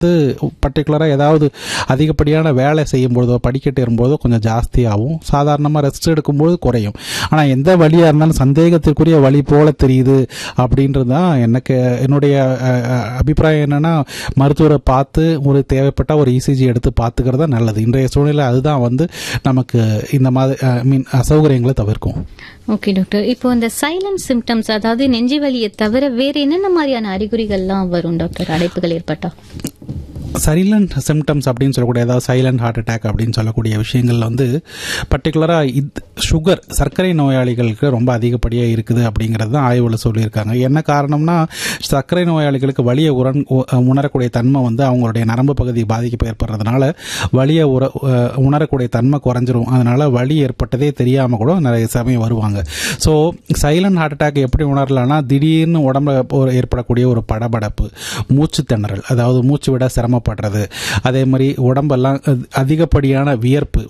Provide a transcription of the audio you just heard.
பர்டிகுலராக ஏதாவது அதிகப்படியான வேலை செய்யும்போதோ படிக்கட்டு ஏறும்போதோ கொஞ்சம் ஜாஸ்தியாகும் சாதாரணமாக ரெஸ்ட் எடுக்கும்போது குறையும் ஆனால் எந்த வழியாக இருந்தாலும் சந்தேகத்திற்குரிய வழி போல தெரியுது அப்படின்றது தான் எனக்கு என்னுடைய அஹ், அஹ், அபிப்பிராயம் என்னன்னா மருத்துவரை பார்த்து ஒரு தேவைப்பட்ட ஒரு இசிஜி எடுத்து பார்த்துக்கிறது தான் நல்லது இன்றைய சூழ்நிலை அதுதான் வந்து நமக்கு இந்த மாதிரி மீன் அசௌகரியங்களை தவிர்க்கும் ஓகே டாக்டர் இப்போ இந்த சைலண்ட் சிம்டம்ஸ் அதாவது நெஞ்சு வலியை தவிர வேற என்னென்ன மாதிரியான அறிகுறிகள்லாம் வரும் டாக்டர் அடைப்புகள் ஏற்பட்டா சைலண்ட் சிம்டம்ஸ் அப்படின்னு சொல்லக்கூடிய அதாவது சைலண்ட் ஹார்ட் அட்டாக் அப்படின்னு சொல்லக்கூடிய விஷயங்கள்ல வந்து பர்டிகுலராக இது சுகர் சர்க்கரை நோயாளிகளுக்கு ரொம்ப அதிகப்படியாக இருக்குது அப்படிங்கிறது தான் ஆய்வில் சொல்லியிருக்காங்க என்ன காரணம்னா சர்க்கரை நோயாளிகளுக்கு வலியை உரன் உ- உணரக்கூடிய தன்மை வந்து அவங்களுடைய நரம்பு பகுதி பாதிப்பு ஏற்படுறதுனால வலியை உர அஹ் உணரக்கூடிய தன்மை குறைஞ்சிரும் அதனால வலி ஏற்பட்டதே தெரியாமல் கூட நிறைய சமயம் வருவாங்க ஸோ சைலண்ட் ஹார்ட் அட்டாக் எப்படி உணரலாம்னா திடீர்னு உடம்புல ஒரு ஏற்படக்கூடிய ஒரு படபடப்பு மூச்சு திணறல் அதாவது மூச்சு விட சிரமப்படுறது அதே மாதிரி உடம்பெல்லாம் அஹ், அதிகப்படியான வியர்ப்பு